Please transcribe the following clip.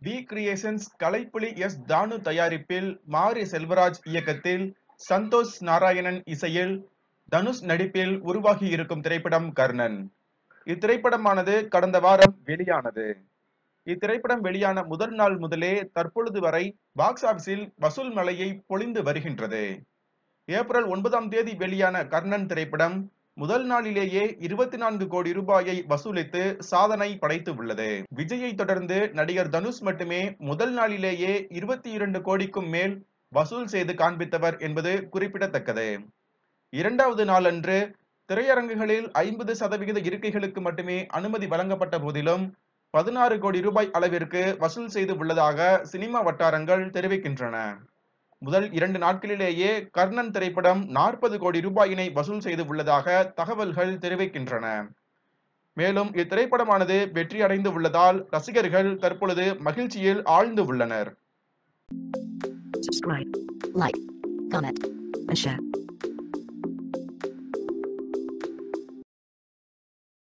We creations Kalaipuli S தானு தயாரிப்பில் மாரி செல்வராஜ் இயக்கத்தில் சந்தோஷ் நாராயணன் இசையில் தனுஷ் நடிப்பில் உருவாகி இருக்கும் திரைப்படம் கர்ணன் இத்திரைப்படமானது கடந்த வாரம் வெளியானது இத்திரைப்படம் வெளியான முதல் நாள் முதலே தற்பொழுது வரை பாக்ஸ் ஆபீஸில் வசூல் மலையை பொழிந்து வருகின்றது ஏப்ரல் ஒன்பதாம் தேதி வெளியான கர்ணன் திரைப்படம் முதல் நாளிலேயே இருபத்தி நான்கு கோடி ரூபாயை வசூலித்து சாதனை படைத்து உள்ளது விஜயை தொடர்ந்து நடிகர் தனுஷ் மட்டுமே முதல் நாளிலேயே இருபத்தி இரண்டு கோடிக்கும் மேல் வசூல் செய்து காண்பித்தவர் என்பது குறிப்பிடத்தக்கது இரண்டாவது நாளன்று திரையரங்குகளில் ஐம்பது சதவிகித இருக்கைகளுக்கு மட்டுமே அனுமதி வழங்கப்பட்ட போதிலும் பதினாறு கோடி ரூபாய் அளவிற்கு வசூல் செய்து உள்ளதாக சினிமா வட்டாரங்கள் தெரிவிக்கின்றன முதல் இரண்டு நாட்களிலேயே கர்ணன் திரைப்படம் நாற்பது கோடி ரூபாயினை வசூல் செய்து உள்ளதாக தகவல்கள் தெரிவிக்கின்றன மேலும் இத்திரைப்படமானது வெற்றி அடைந்து உள்ளதால் ரசிகர்கள் தற்பொழுது மகிழ்ச்சியில் ஆழ்ந்து உள்ளனர் subscribe, like, comment, and share.